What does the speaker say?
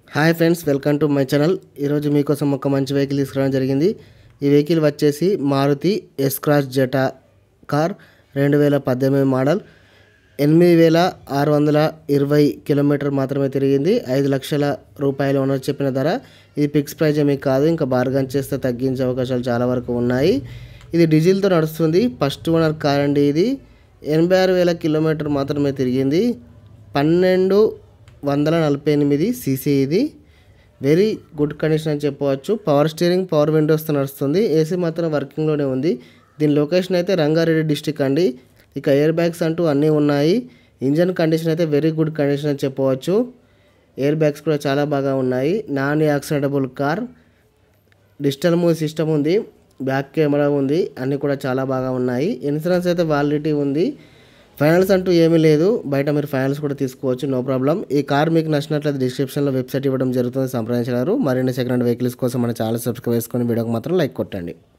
hi friends welcome to my channel ఈరోజు మీకోసం ఒక మంచి వెహికల్ తీసుకురావడం జరిగింది ఈ వెహికల్ వచ్చేసి Maruti S Cross Zeta car రెండు వేల పద్దెనిమిది మోడల్ ఎనిమిది వేల ఆరు వందల ఇరవై కిలోమీటర్ మాత్రమే తిరిగింది ఐదు లక్షల రూపాయలు ఓనర్ చెప్పిన ధర ఇది ఫిక్స్ ప్రైజ్ ఏమీ కాదు ఇంకా బార్గన్ చేస్తే తగ్గించే అవకాశాలు చాలా వరకు ఉన్నాయి ఇది డీజిల్తో నడుస్తుంది ఫస్ట్ ఓనర్ కార్ అండి ఇది ఎనభై ఆరు వేల కిలోమీటర్ మాత్రమే తిరిగింది పన్నెండు వందల నలభై ఎనిమిది సీసీ ఇది వెరీ గుడ్ కండిషన్ అని చెప్పవచ్చు పవర్ స్టీరింగ్ పవర్ విండోస్తో నడుస్తుంది ఏసీ మాత్రం వర్కింగ్లోనే ఉంది దీని లొకేషన్ అయితే రంగారెడ్డి డిస్టిక్ అండి ఇక ఎయిర్ బ్యాగ్స్ అంటూ అన్నీ ఉన్నాయి ఇంజన్ కండిషన్ అయితే వెరీ గుడ్ కండిషన్ అని చెప్పవచ్చు ఎయిర్ బ్యాగ్స్ కూడా చాలా బాగా ఉన్నాయి non accidental car digital movie system ఉంది బ్యాక్ కెమెరా ఉంది అన్నీ కూడా చాలా బాగా ఉన్నాయి ఇన్సూరెన్స్ అయితే వ్యాలిడిటీ ఉంది ఫైనల్స్ అంటూ ఏమీ లేదు బయట మీరు ఫైనల్స్ కూడా తీసుకోవచ్చు నో ప్రాబ్లం ఈ కార్ మీకు నచ్చినట్లయితే డిస్క్రిప్షన్లో వెబ్సైట్ ఇవ్వడం జరుగుతుంది సంప్రదించగలరు మరిన్ని సెకండ్ హ్యాండ్ వెహికల్స్ కోసం మన ఛానల్ సబ్స్క్రైబ్ చేసుకొని వీడియోకి మాత్రం లైక్ కొట్టండి